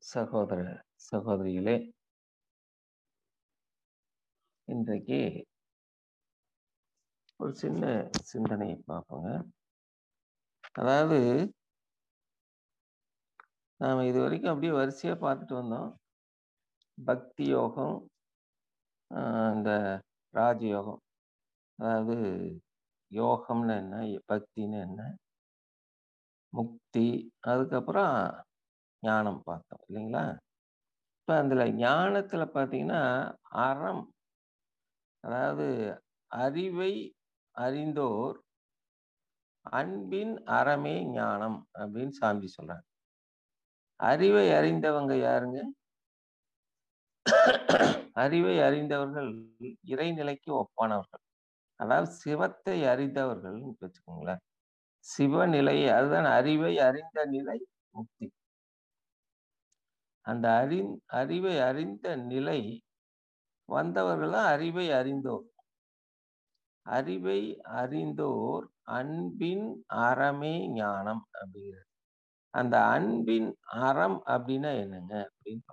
சகோதர சகோதரிகளே இன்றைக்கு ஒரு சின்ன சிந்தனையை பார்ப்போங்க அதாவது நாம் இது வரைக்கும் அப்படியே வரிசையாக பார்த்துட்டு வந்தோம் பக்தி யோகம் ஆஹ் இந்த ராஜயோகம் அதாவது யோகம்னு என்ன பக்தின்னு என்ன முக்தி அதுக்கப்புறம் ஞானம் பார்த்தோம் இல்லைங்களா இப்போ அதில் ஞானத்தில் பார்த்தீங்கன்னா அறம் அதாவது அறிவை அறிந்தோர் அன்பின் அறமே ஞானம் அப்படின்னு சாமி சொல்றாங்க அறிவை அறிந்தவங்க யாருங்க அறிவை அறிந்தவர்கள் இறைநிலைக்கு ஒப்பானவர்கள் அதாவது சிவத்தை அறிந்தவர்கள் வச்சுக்கோங்களேன் சிவநிலை அதுதான் அறிவை அறிந்த நிலை முக்தி அந்த அறி அறிவை அறிந்த நிலை வந்தவர்கள் தான் அறிவை அறிந்தோர் அறிவை அறிந்தோர் அன்பின் அறமே ஞானம் அப்படிங்கிறது அந்த அன்பின் அறம் அப்படின்னா என்னங்க அப்படின்னு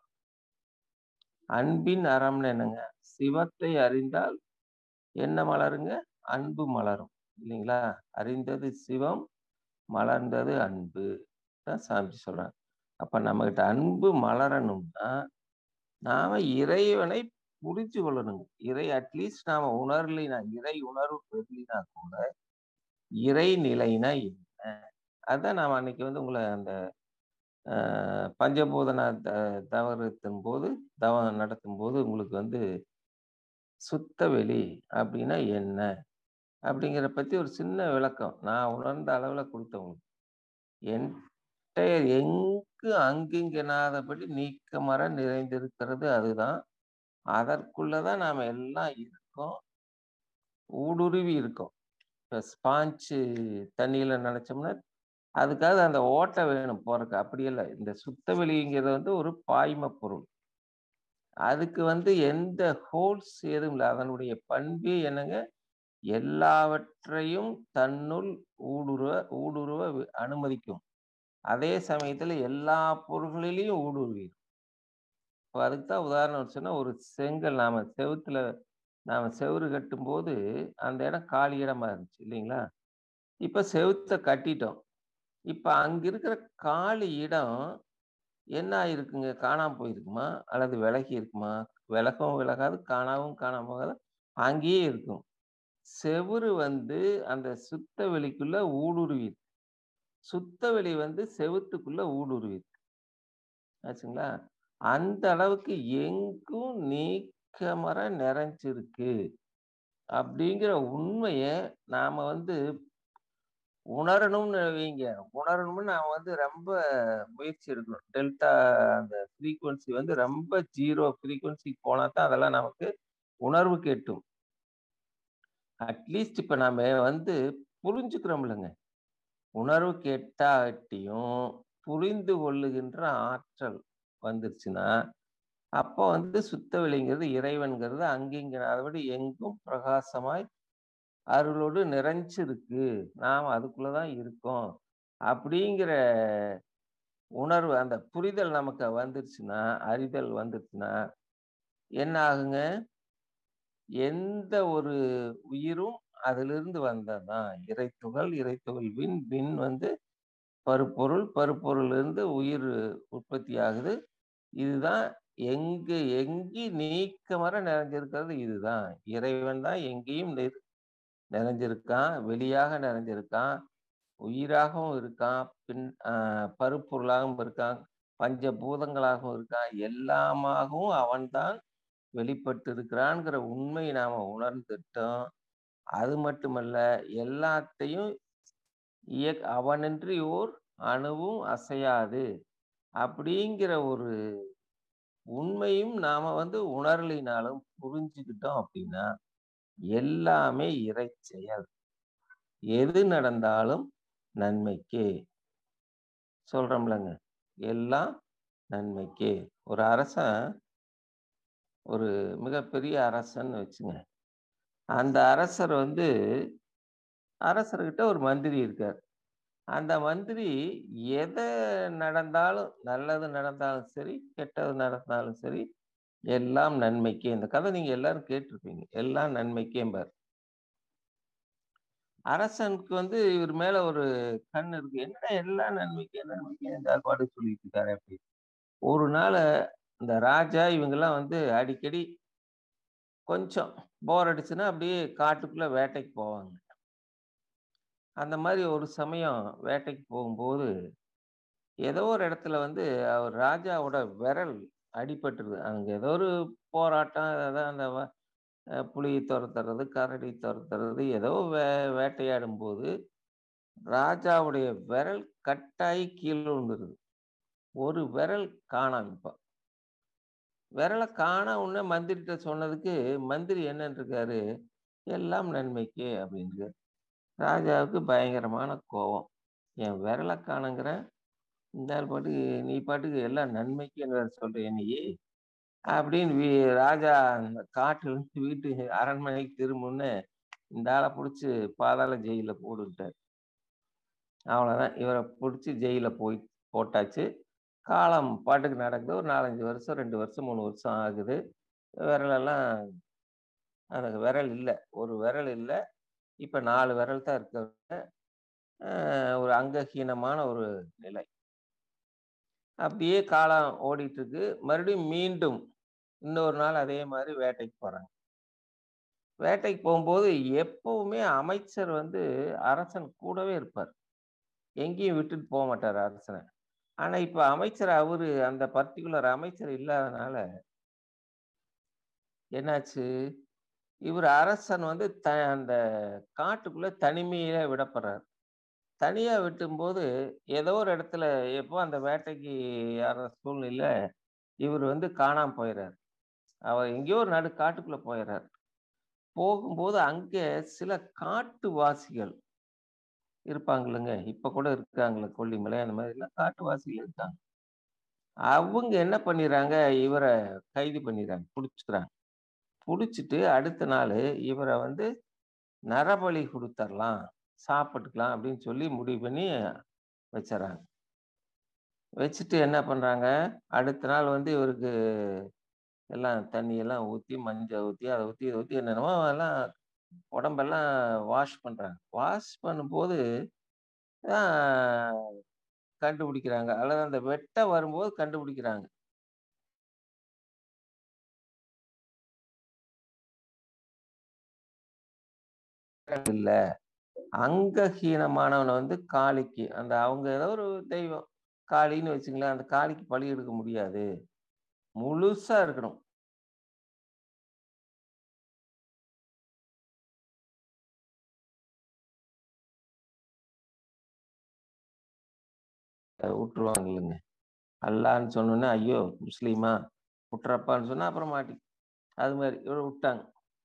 அன்பின் அறம்னு என்னங்க சிவத்தை அறிந்தால் என்ன மலருங்க அன்பு மலரும் இல்லைங்களா அறிந்தது சிவம் மலர்ந்தது அன்பு தான் சாமி சொல்றாங்க அப்ப நம்மகிட்ட அன்பு மலரணும்னா நாம இறைவனை புரிஞ்சு கொள்ளணுங்க இறை அட்லீஸ்ட் நாம உணரலினா இறை உணர்வு பெறலினா கூட இறை நிலைனா என்ன அதான் நாம் அன்னைக்கு வந்து உங்களை அந்த பஞ்சபூதன த தவறத்தின் போது தவம் நடத்தும் போது உங்களுக்கு வந்து சுத்த வெளி அப்படின்னா என்ன அப்படிங்கிற பற்றி ஒரு சின்ன விளக்கம் நான் உணர்ந்த அளவில் கொடுத்தவங்களுக்கு என்டையர் எங்கு அங்கிங்கெனாதபடி நீக்கமர நிறைந்திருக்கிறது அதுதான் அதற்குள்ளதான் நாம் எல்லாம் இருக்கோம் ஊடுருவி இருக்கோம் இப்போ ஸ்பாஞ்சு தண்ணியில் நினச்சோம்னா அதுக்காக அந்த ஓட்டை வேணும் போறதுக்கு அப்படி இல்லை இந்த சுத்த வெளிங்கிறது வந்து ஒரு பாய்ம பொருள் அதுக்கு வந்து எந்த ஹோல்ஸ் எதுவும் இல்லை அதனுடைய பண்பே என்னங்க எல்லாவற்றையும் தன்னுள் ஊடுருவ ஊடுருவ அனுமதிக்கும் அதே சமயத்தில் எல்லா பொருள்களிலையும் ஊடுருவி இப்போ அதுக்கு தான் உதாரணம் சொன்னால் ஒரு செங்கல் நாம் செவுத்துல நாம் செவுறு கட்டும்போது அந்த இடம் காலி இடமா இருந்துச்சு இல்லைங்களா இப்போ செவுத்தை கட்டிட்டோம் இப்போ அங்கே இருக்கிற காலி இடம் என்ன ஆயிருக்குங்க காணாமல் போயிருக்குமா அல்லது விலகி இருக்குமா விலகவும் விலகாது காணாவும் காணாம போகாது அங்கேயே இருக்கும் செவுறு வந்து அந்த சுத்த வெளிக்குள்ள ஊடுருவி சுத்த வெளி வந்து செவுத்துக்குள்ள ஊடுருவி ஆச்சுங்களா அந்த அளவுக்கு எங்கும் நீக்கமர நிறைஞ்சிருக்கு அப்படிங்கிற உண்மையை நாம வந்து உணரணும்னு வைங்க உணரணும்னு நான் வந்து ரொம்ப முயற்சி எடுக்கணும் டெல்டா அந்த ஃப்ரீக்குவன்சி வந்து ரொம்ப ஜீரோ ஃப்ரீக்குவன்சி போனா தான் அதெல்லாம் நமக்கு உணர்வு கேட்டும் அட்லீஸ்ட் இப்ப நாம வந்து புரிஞ்சுக்கிறோம்லங்க உணர்வு கேட்டாட்டியும் புரிந்து கொள்ளுகின்ற ஆற்றல் வந்துருச்சுன்னா அப்போ வந்து சுத்த வெளிங்கிறது இறைவன்கிறது அங்கிங்கிறபடி எங்கும் பிரகாசமாய் அருளோடு நிறைஞ்சிருக்கு நாம் அதுக்குள்ளதான் இருக்கோம் அப்படிங்கிற உணர்வு அந்த புரிதல் நமக்கு வந்துருச்சுன்னா அறிதல் வந்துருச்சுன்னா என்ன ஆகுங்க எந்த ஒரு உயிரும் அதிலிருந்து வந்ததுதான் இறைத்துகள் இறைத்துகள் வின் வின் வந்து பருப்பொருள் பருப்பொருள் இருந்து உயிர் உற்பத்தி ஆகுது இதுதான் எங்கு எங்கி நீக்கமர நிறைஞ்சிருக்கிறது இதுதான் இறைவன் தான் எங்கேயும் நிறைஞ்சிருக்கான் வெளியாக நிறைஞ்சிருக்கான் உயிராகவும் இருக்கான் பின் பருப்பொருளாகவும் இருக்கான் பஞ்ச பூதங்களாகவும் இருக்கான் எல்லாமாகவும் அவன்தான் வெளிப்பட்டு இருக்கிறான்ங்கிற உண்மை நாம உணர்ந்துட்டோம் அது மட்டுமல்ல எல்லாத்தையும் இய அவனின்றி ஓர் அணுவும் அசையாது அப்படிங்கிற ஒரு உண்மையும் நாம வந்து உணரலினாலும் புரிஞ்சுக்கிட்டோம் அப்படின்னா எல்லாமே இறை செயல் எது நடந்தாலும் நன்மைக்கே சொல்றோம்லங்க எல்லாம் நன்மைக்கே ஒரு அரசன் ஒரு மிகப்பெரிய அரசன் வச்சுங்க அந்த அரசர் வந்து அரசர்கிட்ட ஒரு மந்திரி இருக்கார் அந்த மந்திரி எத நடந்தாலும் நல்லது நடந்தாலும் சரி, கெட்டது நடந்தாலும் சரி, எல்லாம் நன்மைக்கே. இந்த கதை நீங்க எல்லாரும் கேட்டுருப்பீங்க. எல்லாம் நன்மைக்கேம்பார். அரசனுக்கு வந்து இவர் மேல ஒரு கண் இருக்கு. என்னடா எல்லாம் நன்மைக்கே, நன்மைக்கே இந்த ஆள் பாட்டுக்கு சொல்லிட்டு இருக்காரே அப்படி. ஒரு நாள் இந்த ராஜா இவங்கலாம் வந்து அடிக்கடி கொஞ்சம் போர் அடிச்சுன்னா அப்படியே காட்டுக்குள்ள வேட்டைக்கு போவாங்க. அந்த மாரி ஒரு சமயம் வேட்டைக்கு போகும்போது, ஏதோ ஒரு இடத்துல வந்து அவர் ராஜாவோட விரல் அடிபட்டுருது. அங்க ஏதோ ஒரு போராட்டம் அதான் அந்த வ அ புலிய தொரத்துறது, கரடி தொரத்துறது ஏதோ வே வேட்டையாடும்போது, ராஜாவுடைய விரல் கட்டாயி கீழ விழுந்துருது. ஒரு விரல் காணாம் இப்ப. விரல காண உடனே மந்திரிட்ட சொன்னதுக்கு, மந்திரி என்னன்ருக்காரு, "எல்லாம் நன்மைக்கே" அப்படின்றாரு. ராஜாவுக்கு பயங்கரமான கோவம். என் விரல காணோங்கிறேன். இந்த ஆள் பாட்டுக்கு நீ பாட்டுக்கு எல்லாம் நன்மைக்கேன்னு வேற சொல்றியா நீயி? அப்படின்னு வி ராஜா அந்த காட்டுலருந்து வீட்டுக்கு அரண்மனைக்கு திரும்புனோனே, இந்த ஆள புடிச்சு பாதாள ஜெயில்ல போடுன்ட்டாரு. அவ்வளோதான். இவர புடிச்சு ஜெயில்ல போய் போட்டாச்சு. காலம் பாட்டுக்கு நடக்குது. ஒரு 4, 5 வருஷம், 2 வருஷம், 3 வருஷம் ஆகுது. விரலெல்லாம் அந்த விரல் இல்ல. ஒரு விரல் இல்ல. இப்ப 4 விரல் தான் இருக்கு அவர்ட்ட. அ ஒரு அங்கஹீனமான ஒரு நிலை. அப்படியே காலம் ஓடிட்டுருக்கு. மறுபடியும் மீண்டும் இன்னொரு நாள் அதே மாரி வேட்டைக்கு போறாங்க. வேட்டைக்கு போம்போது எப்பவுமே அமைச்சர் வந்து அரசன் கூடவே இருப்பார். எங்கேயும் விட்டுட்டு போமாட்டாரு அரசன. ஆனா இப்ப அமைச்சர் அவரு அந்த பர்ட்டிகுலர் அமைச்சர் இல்லாதனால என்னாச்சு, இவரு அரசன் வந்து த அந்த காட்டுக்குள்ள தனிமையில விடப்படுறார். தனியா விட்டும்போது, ஏதோ ஒரு இடத்துல எப்போ அந்த வேட்டைக்கு வர சூழ்நிலையில இவரு வந்து காணாம போயிறாரு. அவர் எங்கேயோ ஒரு நடு காட்டுக்குள்ள போயிறாரு. போகும்போது அங்க சில காட்டுவாசிகள் இருப்பாங்கல்லங்க. இப்ப கூட இருக்காங்கல்ல கொல்லிமலை அந்த மாதிரிலாம் காட்டுவாசிகள் இருக்காங்க. அவங்க என்ன பண்ணிறாங்க, இவர கைது பண்ணிறாங்க. புடிச்சுக்கிறாங்க. புடிச்சுட்டு அடுத்த நாளு இவர வந்து நரபலி குடுத்தரலாம். சாப்பிட்டுக்கலாம் அப்படின்னு சொல்லி முடிவு பண்ணி வச்சர்றாங்க. வச்சுட்டு என்ன பண்றாங்க, அடுத்த நாள் வந்து இவருக்கு எல்லாம் தண்ணியெல்லாம் ஊத்தி, மஞ்ச ஊத்தி, அத ஊத்தி, இத ஊத்தி என்னென்னமோ எல்லாம் உடம்பெல்லாம் வாஷ் பண்றாங்க. வாஷ் பண்ணும்போது தான் கண்டுபிடிக்கிறாங்க. அல்லது அந்த வெட்ட வரும்போது கண்டுபிடிக்கிறாங்க. இல்ல. அங்கஹீனமானவன வந்து காளிக்கு அந்த அவங்க ஏதோ ஒரு தெய்வம். காளின்னு வச்சுங்களேன். அந்த காளிக்கு பலி எடுக்க முடியாது. முழுசா இருக்கணும். அ வுட்டுருவாங்க இல்லங்க. அல்லான்னு சொன்னோனே, ஐயோ! முஸ்லீமா? வுட்டுறப்பான்னு சொன்னா அப்புறம் மாட்டி அது மாரி இவர வுட்டாங்க.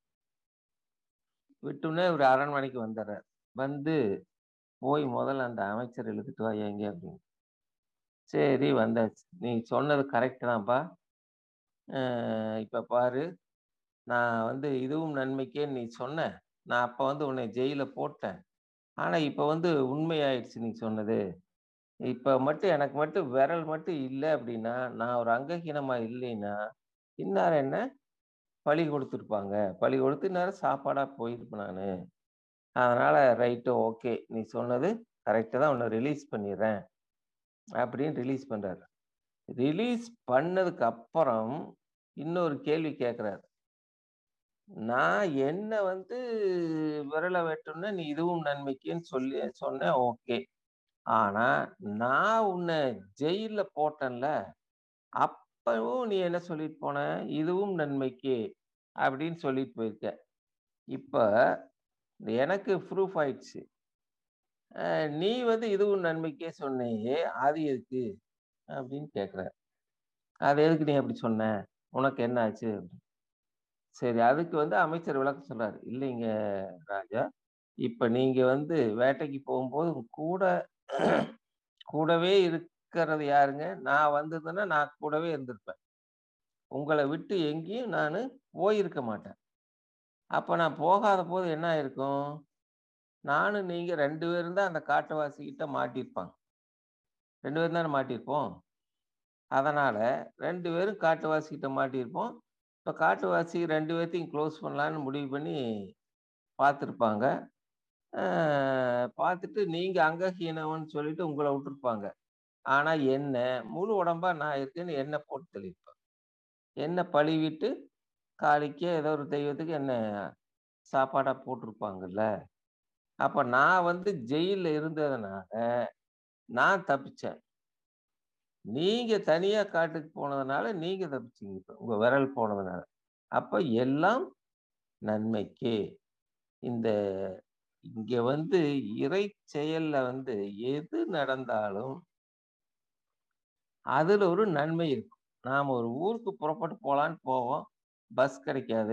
விட்டோனே இவரு அரண்மனைக்கு வந்துர்றாரு. வந்து போய் முதல்ல அந்த அமைச்சர இழுத்துட்டு வாயா இங்க அப்படின்னு. சரி வந்தாச்சு. நீ சொன்னது கரெக்ட் தான்ப்பா. அ இப்ப பாரு, நான் வந்து இதுவும் நன்மைக்கேன்னு நீ சொன்ன. நான் அப்ப வந்து உன்னை ஜெயில்ல போட்டேன். ஆனா இப்ப வந்து உண்மையாயிடுச்சு நீ சொன்னது. இப்ப மட்டும் எனக்கு மட்டும் விரல் மட்டும் இல்ல அப்படின்னா, நான் ஒரு அங்கஹீனமா இல்லைன்னா, இந்நேரம் என்ன பலி குடுத்துருப்பாங்க. பலி குடுத்து இந்நேரம் சாப்பாடா போயிருப்பேன் நானு. அதனால ரைட்டு ஓகே. நீ சொன்னது கரெக்ட்டு தான். உன்ன ரிலீஸ் பண்ணிர்றேன். அப்படின்னு ரிலீஸ் பண்றாரு. ரிலீஸ் பண்ணதுக்கு அப்புறம் இன்னொரு கேள்வி கேட்கிறாரு. நான் என்ன வந்து விரல வெட்டுன நீ இதுவும் நன்மைக்கேன்னு சொல்லி சொன்ன ஓகே. ஆனா நான் உன்ன ஜெயில்ல போட்டேன்ல, அப்பவும் நீ என்ன சொல்லிட்டு போன? இதுவும் நன்மைக்கே அப்படின்னு சொல்லிட்டு போயிருக்க. இப்ப எனக்கு ப்ரூஃப் ஆயிடுச்சு. அ நீ வந்து இதுவும் நன்மைக்கே சொன்னியே, அது எதுக்கு? அப்படின்னு கேட்கிறாரு. அது எதுக்கு நீ அப்படி சொன்ன? உனக்கு என்ன ஆச்சு? சரி அதுக்கு வந்து அமைச்சர் விளக்கம் சொல்றாரு. இல்லைங்க ராஜா. இப்ப நீங்க வந்து வேட்டைக்கு போகும்போது உங்க கூட கூடவே இருக்கிறது யாருங்க? நான் வந்திருந்தேன்னா நான் கூடவே இருந்திருப்பேன். உங்கள விட்டு எங்கேயும் நானு போயிருக்க மாட்டேன். அப்ப நான் போகாத போது என்ன ஆயிருக்கும்? நானும் நீங்க 2 பேரும் தான் அந்த காட்டுவாசிகிட்ட மாட்டியிருப்பாங்க. 2 பேரும் தானே மாட்டியிருப்போம். அதனால 2 பேரும் காட்டுவாசிகிட்ட மாட்டியிருப்போம். இப்ப காட்டுவாசி 2 பேத்தையும் க்ளோஸ் பண்ணலான்னு முடிவு பண்ணி பார்த்துருப்பாங்க. அ பார்த்துட்டு நீங்க அங்கஹீனம்ன்னு சொல்லிட்டு உங்கள விட்டுருப்பாங்க. ஆனா என்ன முழு உடம்பா நான் இருக்கேன்னு என்ன போட்டு தள்ளியிருப்பாங்க. என்ன பழிவிட்டு காளிக்கோ ஏதோ ஒரு தெய்வத்துக்கு என்ன சாப்பாடா போட்டுருப்பாங்கல்ல. அப்ப நான் வந்து ஜெயில்ல இருந்ததுனால, நான் தப்பிச்சேன். நீங்க தனியா காட்டுக்கு போனதுனால, நீங்க தப்பிச்சீங்க இப்ப. உங்க விரல் போனதுனால. அப்ப எல்லாம் நன்மைக்கே. இந்த இங்க வந்து இறை செயல்ல வந்து எது நடந்தாலும் அதுல ஒரு நன்மை இருக்கும். நாம ஒரு ஊருக்கு புறப்பட்டு போலான்னு போவோம். பஸ் கிடைக்காது.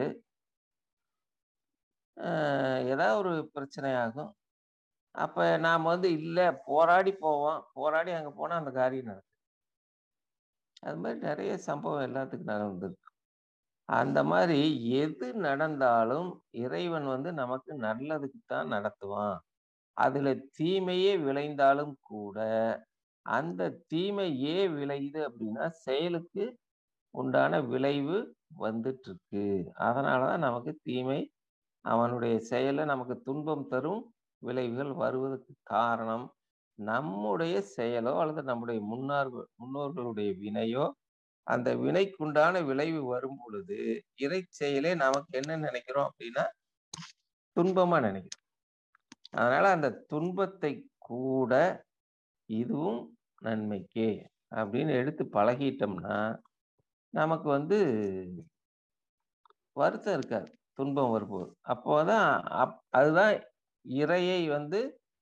அ ஏதாவது ஒரு பிரச்சனை ஆகும். அப்ப நாம வந்து இல்ல போராடி போவோம். போராடி அங்க போனா அந்த காரியம் நடக்கும். அது மாரி நெறைய சம்பவம் எல்லாத்துக்கும் நடந்திருக்கு. அந்த மாரி எது நடந்தாலும் இறைவன் வந்து நமக்கு நல்லதுக்கு தான் நடத்துவான். அதுல தீமையே விளைந்தாலும் கூட, அந்த தீமை ஏன் விளையுது அப்டின்னா, செயலுக்கு உண்டான விளைவு வந்துட்டுருக்கு. அதனால தான் நமக்கு தீமை அவனுடைய செயல்ல நமக்கு துன்பம் தரும் விளைவுகள் வருவதற்கு காரணம், நம்முடைய செயலோ அல்லது நம்முடைய முன்னார்கள் முன்னோர்களுடைய வினையோ, அந்த வினைக்குண்டான விளைவு வரும்பொழுது, இறை செயலே நமக்கு என்ன நெனைக்கிறோம் அப்டின்னா, துன்பமா நெனைக்கிறோம். அதனால அந்த துன்பத்தை கூட இதுவும் நன்மைக்கே அப்டின்னு எடுத்து பழகிட்டோம்னா, நமக்கு வந்து வருத்தம் இருக்காது. துன்பம் வரும்போது. அப்போதான் அப் அதுதான் இறையை வந்து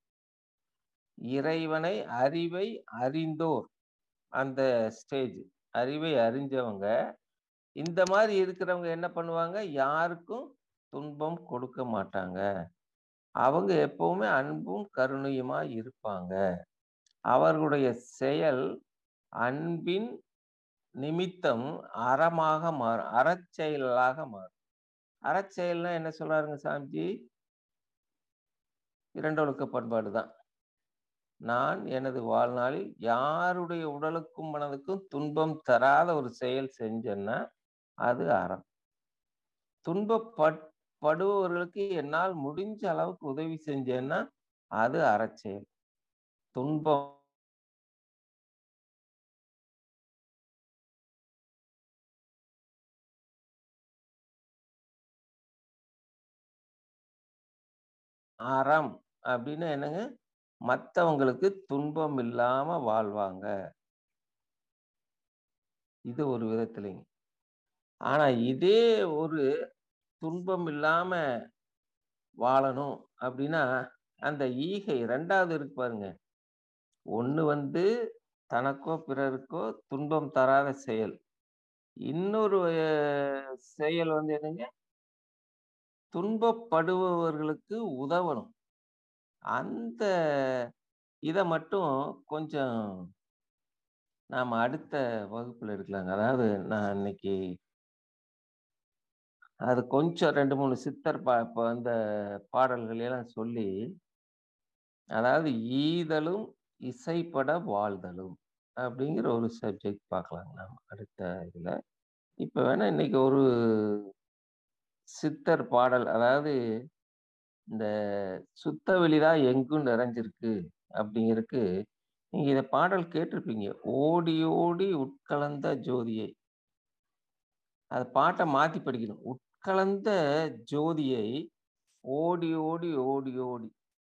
இறைவனை அறிவை அறிந்தோர். அந்த ஸ்டேஜ். அறிவை அறிஞ்சவங்க, இந்த மாரி இருக்கிறவங்க என்ன பண்ணுவாங்க, யாருக்கும் துன்பம் கொடுக்க மாட்டாங்க. அவங்க எப்பவுமே அன்பும், கருணையுமா இருப்பாங்க. அவர்களுடைய செயல் அன்பின் நிமித்தம் அறமாக மாறும். அறச்செயலாக மாறும். அறச்செயல்னா என்ன சொல்றாருங்க சாமிஜி? இரண்டொழுக்க பண்பாடு தான். நான் எனது வாழ்நாளில் யாருடைய உடலுக்கும், மனதுக்கும் துன்பம் தராத ஒரு செயல் செஞ்சேன்னா, அது அறம். துன்பப்பட் படுபவர்களுக்கு என்னால் முடிஞ்ச அளவுக்கு உதவி செஞ்சேன்னா, அது அறச்செயல். துன்பம் அறம் அப்டின்னா என்னங்க? மத்தவங்களுக்கு துன்பம் இல்லாம வாழ்வாங்க. இது ஒரு விதத்திலைங்க. ஆனா இதே ஒரு துன்பம் இல்லாம வாழணும் அப்டின்னா, அந்த ஈகை 2வது இருக்கு பாருங்க. ஒண்ணு வந்து தனக்கோ, பிறருக்கோ துன்பம் தராத செயல். இன்னொரு அ செயல் வந்து என்னங்க? துன்பப்படுபவர்களுக்கு உதவணும். அந்த இத மட்டும் கொஞ்சம் நாம அடுத்த வகுப்புல எடுக்கலாங்க. அதாவது நான் இன்னைக்கு அது கொஞ்சம் 2, 3 சித்தர் பா இப்ப அந்த பாடல்கள் எல்லாம் சொல்லி அதாவது ஈதலும், இசைப்பட வாழ்தலும் அப்டிங்கிற ஒரு சப்ஜெக்ட் பார்க்கலாங்க நாம அடுத்த இதுல. இப்ப வேணா இன்னைக்கு ஒரு சித்தர் பாடல் அதாவது இந்த "சுத்த வெளிதான் எங்கும் நிறைஞ்சிருக்கு" அப்டிங்கிறதுக்கு நீங்க இத பாடல் கேட்டிருப்பீங்க. "ஓடி ஓடி உட்கலந்த ஜோதியை" அது பாட்ட மாத்தி படிக்கணும். "உட்கலந்த ஜோதியை ஓடி ஓடி ஓடி ஓடி"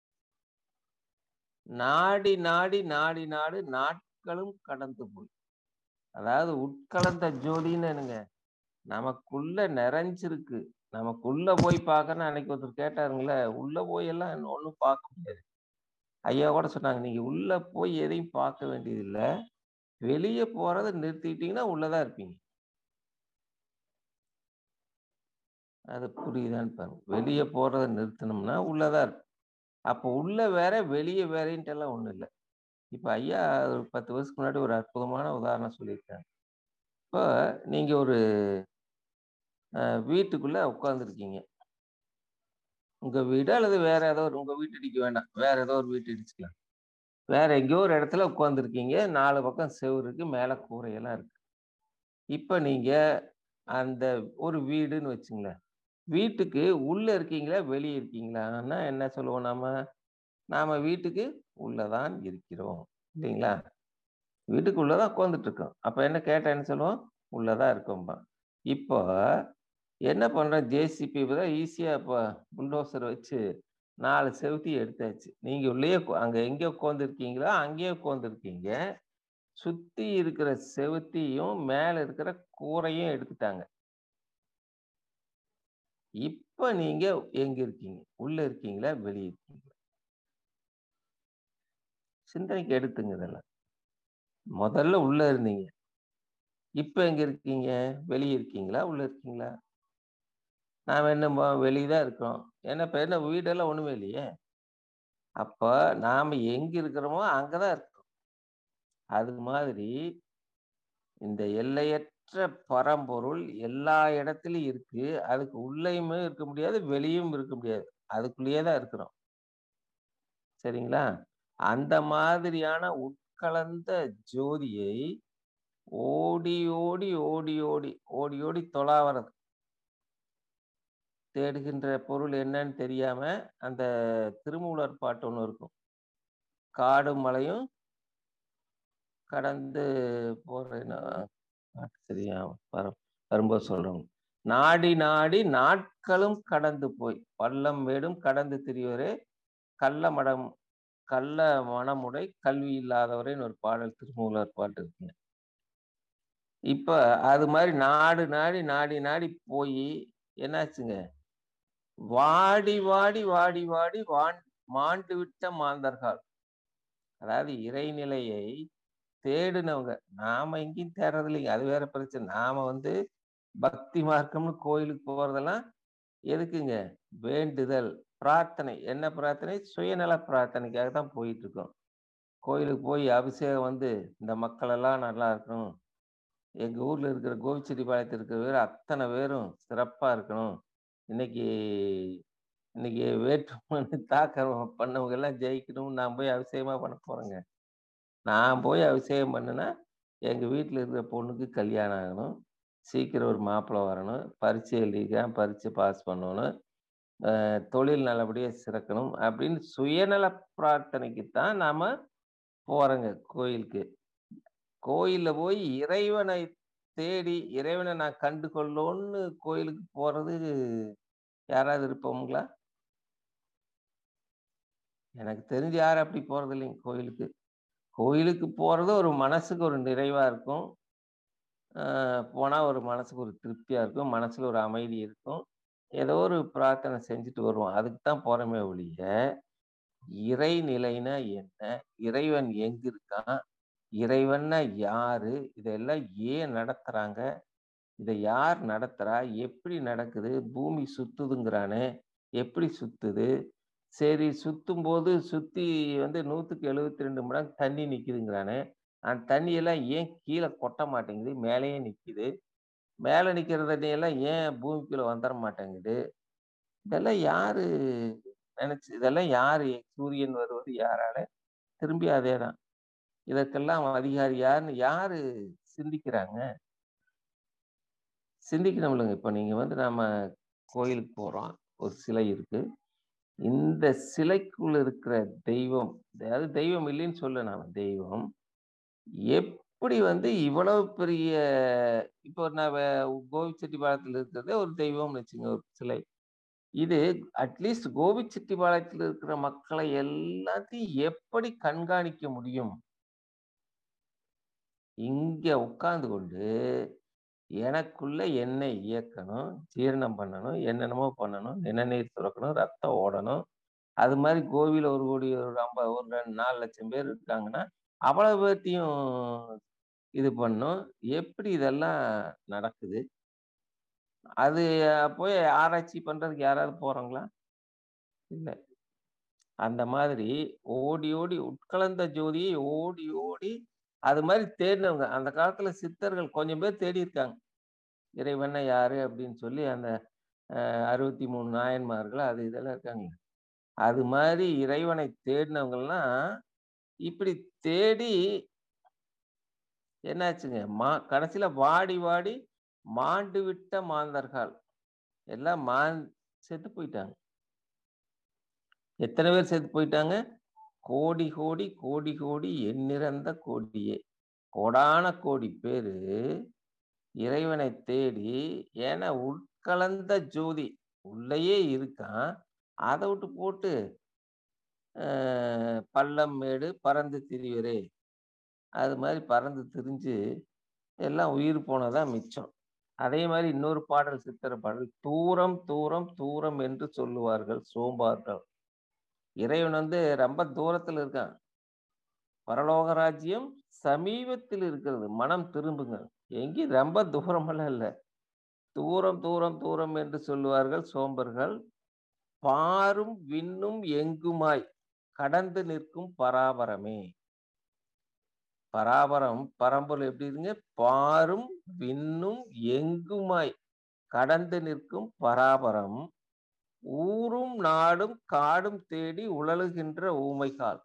"நாடி நாடி நாடி நாடு நாட்களும் கடந்து போய்" அதாவது உட்கலந்த ஜோதின்னா என்னங்க? நமக்குள்ள நிறைஞ்சிருக்கு. நமக்குள்ள போய் பார்க்கன்னு அன்னைக்கு ஒருத்தர் கேட்டாருங்கல்ல, உள்ள போய் எல்லாம் ஒண்ணும் பார்க்க முடியாது. ஐயா கூட சொன்னாங்க, "நீங்க உள்ள போய் எதையும் பார்க்க வேண்டியதில்ல. வெளிய போறத நிறுத்திட்டீங்கன்னா, உள்ள தான் இருப்பீங்க." அது புரியுதான்னு பாருங்க. வெளிய போறத நிறுத்துனோம்னா, உள்ள தான் இருப்போம். அப்போ உள்ள வேற, வெளிய வேறன்ட்டெல்லாம் ஒண்ணும் இல்ல. இப்ப ஐயா ஒரு 10 வருஷத்துக்கு முன்னாடி ஒரு அற்புதமான உதாரணம் சொல்லியிருக்காங்க. இப்ப நீங்க ஒரு அ வீட்டுக்குள்ள உட்கார்ந்துருக்கீங்க. உங்க வீடு அல்லது வேற ஏதோ ஒரு உங்க வீட்டு இடிக்க வேண்டாம் வேற ஏதோ ஒரு வீட்டு இடிச்சுக்கலாம் வேற எங்கேயோ ஒரு இடத்துல உட்காந்துருக்கீங்க நாலு பக்கம் செவுரு இருக்கு மேலே கூரையெல்லாம் இருக்கு இப்போ நீங்க அந்த ஒரு வீடுன்னு வச்சுங்களேன் வீட்டுக்கு உள்ள இருக்கீங்களா வெளியே இருக்கீங்களான்னா என்ன சொல்லுவோம் நாம நாம வீட்டுக்கு உள்ளதான் இருக்கிறோம் இல்லைங்களா வீட்டுக்குள்ளதான் உட்காந்துட்டு இருக்கோம் அப்ப என்ன கேட்டா என்ன சொல்லுவோம் உள்ளதான் இருக்கோம்பா இப்போ என்ன பண்றோம் ஜேசிபி தான் ஈஸியா இப்போ புல்டோசர் வச்சு நாலு செவுத்தி எடுத்தாச்சு நீங்க உள்ளேயே உக்கா- அங்க எங்க உட்காந்துருக்கீங்களோ அங்கேயே உட்காந்துருக்கீங்க சுத்தி இருக்கிற செவுத்தியும் மேல இருக்கிற கூரையும் எடுத்துட்டாங்க இப்ப நீங்க எங்க இருக்கீங்க உள்ள இருக்கீங்களா வெளியே இருக்கீங்களா சிந்தனைக்கு எடுத்துங்க இதெல்லாம் முதல்ல உள்ள இருந்தீங்க இப்ப எங்க இருக்கீங்க வெளியே இருக்கீங்களா உள்ள இருக்கீங்களா நாம என்ன வெளியே தான் இருக்கோம் ஏன்னா இப்ப என்ன வீடெல்லாம் ஒண்ணுமே இல்லையே அப்ப நாம எங்க இருக்கிறோமோ அங்கதான் இருக்கோம் அது மாதிரி இந்த எல்லையற்ற பரம்பொருள் எல்லா இடத்துலயும் இருக்கு அதுக்கு உள்ளேயுமே இருக்க முடியாது வெளியும் இருக்க முடியாது அதுக்குள்ளேயே தான் இருக்கிறோம் சரிங்களா அந்த மாதிரியான உட்கலந்த ஜோதியை ஓடி ஓடி ஓடி ஓடி ஓடி ஓடி தொலாவறது தேடுகின்ற பொருள் என்னன்னு தெரியாம அந்த திருமூலர் பாட்டு ஒன்று இருக்கும் காடும் மலையும் கடந்து போறேன்னா பாட்டு சரியா வரும் வரும்போது சொல்றோம் நாடி நாடி நாட்களும் கடந்து போய் பள்ளம் மேடும் கடந்து திரிவரே கள்ள மடம் கள்ள மனமுடை கல்வி இல்லாதவரேன்னு ஒரு பாடல் திருமூலர் பாட்டு இருக்குங்க இப்ப அது மாதிரி நாடு நாடி நாடி நாடி போய் என்னாச்சுங்க வாடி வாடி வாடி வாடி வான் மாண்டு விட்ட மாந்தர்கள் அதாவது இறைநிலையை தேடினவங்க நாம எங்கேயும் தேடுறது இல்லைங்க அது வேற பிரச்சனை நாம வந்து பக்தி மார்க்கம்னு கோயிலுக்கு போறதெல்லாம் எதுக்குங்க வேண்டுதல் பிரார்த்தனை என்ன பிரார்த்தனை சுயநல பிரார்த்தனைக்காக தான் போயிட்டு இருக்கோம் கோயிலுக்கு போய் அபிஷேகம் வந்து இந்த மக்கள் எல்லாம் நல்லா இருக்கணும் எங்க ஊர்ல இருக்கிற கோவிச்செட்டிப்பாளையத்தில் இருக்கிற பேர் அத்தனை பேரும் சிறப்பா இருக்கணும் இன்னைக்கு இன்னைக்கு வேற்றுமனு தாக்கம் பண்ணவங்க எல்லாம் ஜெயிக்கணும்னு நான் போய் அபிஷேகமா பண்ண போறேங்க நான் போய் அபிஷேகம் பண்ணுனா எங்க வீட்டில் இருக்கிற பொண்ணுக்கு கல்யாணம் ஆகணும் சீக்கிரம் ஒரு மாப்பிள்ளை வரணும் பரீட்சை எழுதிக்க பரீட்சை பாஸ் பண்ணணும் அஹ் தொழில் நல்லபடியாக சிறக்கணும் அப்படின்னு சுயநல பிரார்த்தனைக்கு தான் நாம போறோங்க கோயிலுக்கு கோயில்ல போய் இறைவனை தேடி இறைவனை நான் கண்டு கொள்ளோன்னு கோயிலுக்கு போறது யாராவது இருப்போங்களா எனக்கு தெரிஞ்சு யாரும் அப்படி போறது இல்லைங்க கோயிலுக்கு கோயிலுக்கு போறது ஒரு மனசுக்கு ஒரு நிறைவா இருக்கும் ஆஹ் போனா ஒரு மனசுக்கு ஒரு திருப்தியா இருக்கும் மனசுல ஒரு அமைதி இருக்கும் ஏதோ ஒரு பிரார்த்தனை செஞ்சுட்டு வருவோம் அதுக்கு தான் போறோமே ஒழிய இறைநிலைனா என்ன இறைவன் எங்க இருக்கான் இறைவன்னா யாரு இதெல்லாம் ஏன் நடத்துறாங்க இதை யார் நடத்துறா எப்படி நடக்குது பூமி சுத்துதுங்கிறானே எப்படி சுத்துது சரி சுத்தும் போது சுத்தி வந்து நூத்துக்கு எழுபத்தி ரெண்டு மடங்கு தண்ணி நிக்குதுங்கிறானே அந்த தண்ணியெல்லாம் ஏன் கீழே கொட்ட மாட்டேங்குது மேலேயே நிக்குது மேலே நிக்கிற தண்ணியெல்லாம் ஏன் பூமிக்குள்ள வந்துட மாட்டேங்குது இதெல்லாம் யாரு நினைச்சு இதெல்லாம் யாரு சூரியன் வருவது யாரால திரும்பி அதே தான் இதற்கெல்லாம் அதிகாரி யாருன்னு யாரு சிந்திக்கிறாங்க சிந்திக்கணும் இல்லைங்க இப்போ நீங்க வந்து நாம கோயிலுக்கு போறோம் ஒரு சிலை இருக்கு இந்த சிலைக்குள்ள இருக்கிற தெய்வம் அதாவது தெய்வம் இல்லைன்னு சொல்ல நான் தெய்வம் எப்படி வந்து இவ்வளவு பெரிய இப்போ நான் கோவிச்செட்டிப்பாளையத்தில் இருக்கிறதே ஒரு தெய்வம்னு வச்சுங்க ஒரு சிலை இது அட்லீஸ்ட் கோபிச்செட்டிப்பாளையத்தில் இருக்கிற மக்களை எல்லாத்தையும் எப்படி கண்காணிக்க முடியும் இங்க உட்கார்ந்து கொண்டு எனக்குள்ள என்னை இயக்கணும் ஜீரணம் பண்ணணும் என்னென்னமோ பண்ணணும் நிணநீர் சுரக்கணும் ரத்தம் ஓடணும் அது மாதிரி கோவில ஒரு கோடி ஒரு ஐம்பது ஒரு ரெண்டு நாலு லட்சம் பேர் இருக்காங்கன்னா அவ்வளவு பேர்த்தையும் இது பண்ணும் எப்படி இதெல்லாம் நடக்குது அது போய் ஆராய்ச்சி பண்றதுக்கு யாராவது போறாங்களா இல்லை அந்த மாதிரி ஓடி ஓடி உட்கலந்த ஜோதியை ஓடி ஓடி அது மாதிரி தேடினவங்க அந்த காலத்துல சித்தர்கள் கொஞ்சம் பேர் தேடி இருக்காங்க இறைவனை யாரு அப்படின்னு சொல்லி அந்த அறுபத்தி மூணு நாயன்மார்கள் அது இதெல்லாம் இருக்காங்க அது மாதிரி இறைவனை தேடினவங்கலாம் இப்படி தேடி என்னாச்சுங்க மா கடைசியில வாடி வாடி மாண்டு விட்ட மாந்தர்கள் எல்லாம் மா செத்து போயிட்டாங்க எத்தனை பேர் செத்து போயிட்டாங்க கோடி கோடி கோடி கோடி எண்ணிறந்த கோடியே கோடான கோடி பேரு இறைவனை தேடி ஏன்னா உட்கலந்த ஜோதி உள்ளேயே இருக்கான் அதை விட்டு போட்டு பள்ளம் மேடு பறந்து திரிவரே அது மாதிரி பறந்து திரிஞ்சு எல்லாம் உயிர் போனதான் மிச்சம் அதே மாதிரி இன்னொரு பாடல் சித்திர பாடல் தூரம் தூரம் தூரம் என்று சொல்லுவார்கள் சோம்பார்கள் இறைவன் வந்து ரொம்ப தூரத்தில் இருக்கான் பரலோக ராஜ்யம் சமீபத்தில் இருக்கிறது மனம் திரும்புங்க எங்கேயும் ரொம்ப தூரமெல்லாம் இல்லை தூரம் தூரம் தூரம் என்று சொல்லுவார்கள் சோம்பர்கள் பாரும் விண்ணும் எங்குமாய் கடந்து நிற்கும் பராபரமே பராபரம் பரம்பொருள் எப்படி இருங்க பாரும் விண்ணும் எங்குமாய் கடந்து நிற்கும் பராபரம் ஊரும் நாடும் காடும் தேடி உழலுகின்ற ஊமைகால்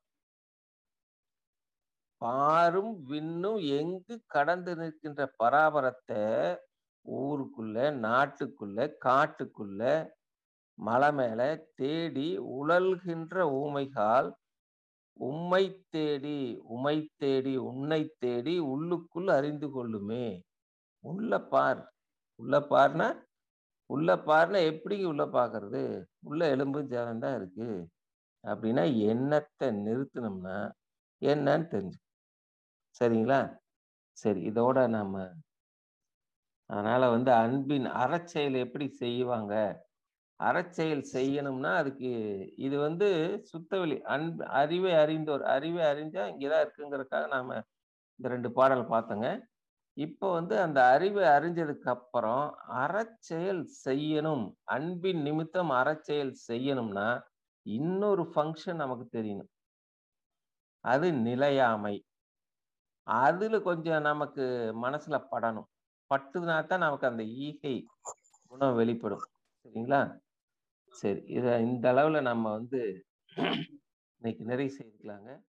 பாரும் விண்ணும் எங்கு கடந்து நிற்கின்ற பராபரத்தை ஊருக்குள்ள நாட்டுக்குள்ள காட்டுக்குள்ள மலை மேல தேடி உழல்கின்ற ஊமைகால் உம்மை தேடி உமை தேடி உன்னை தேடி உள்ளுக்குள் அறிந்து கொள்ளுமே உள்ள பார் உள்ள பார்னா உள்ள பார்னா எப்படிங்க உள்ள பாக்குறது உள்ள எலும்பு ஜலம் தான் இருக்கு அப்படின்னா எண்ணத்தை நிறுத்தினோம்னா என்னன்னு தெரிஞ்சு சரிங்களா சரி இதோட நாம அதனால வந்து அன்பின் அறச்செயல் எப்படி செய்வாங்க அறச்செயல் செய்யணும்னா அதுக்கு இது வந்து சுத்தவெளி அன்பு அறிவை அறிந்தோர் அறிவை அறிஞ்சா இங்கதான் இருக்குங்கிறதுக்காக நாம இந்த ரெண்டு பாடல் பார்த்தோங்க இப்போ வந்து அந்த அறிவை அறிஞ்சதுக்கு அப்புறம் அறச்செயல் செய்யணும் அன்பின் நிமித்தம் அறச்செயல் செய்யணும்னா இன்னொரு ஃபங்க்ஷன் நமக்கு தெரியணும் அது நிலையாமை அதுல கொஞ்சம் நமக்கு மனசுல படணும் பட்டுதுனா தான் நமக்கு அந்த ஈகை குணம் வெளிப்படும் சரிங்களா சரி இத இந்த அளவுல நம்ம வந்து இன்னைக்கு நிறைவு செய்துக்கலாங்க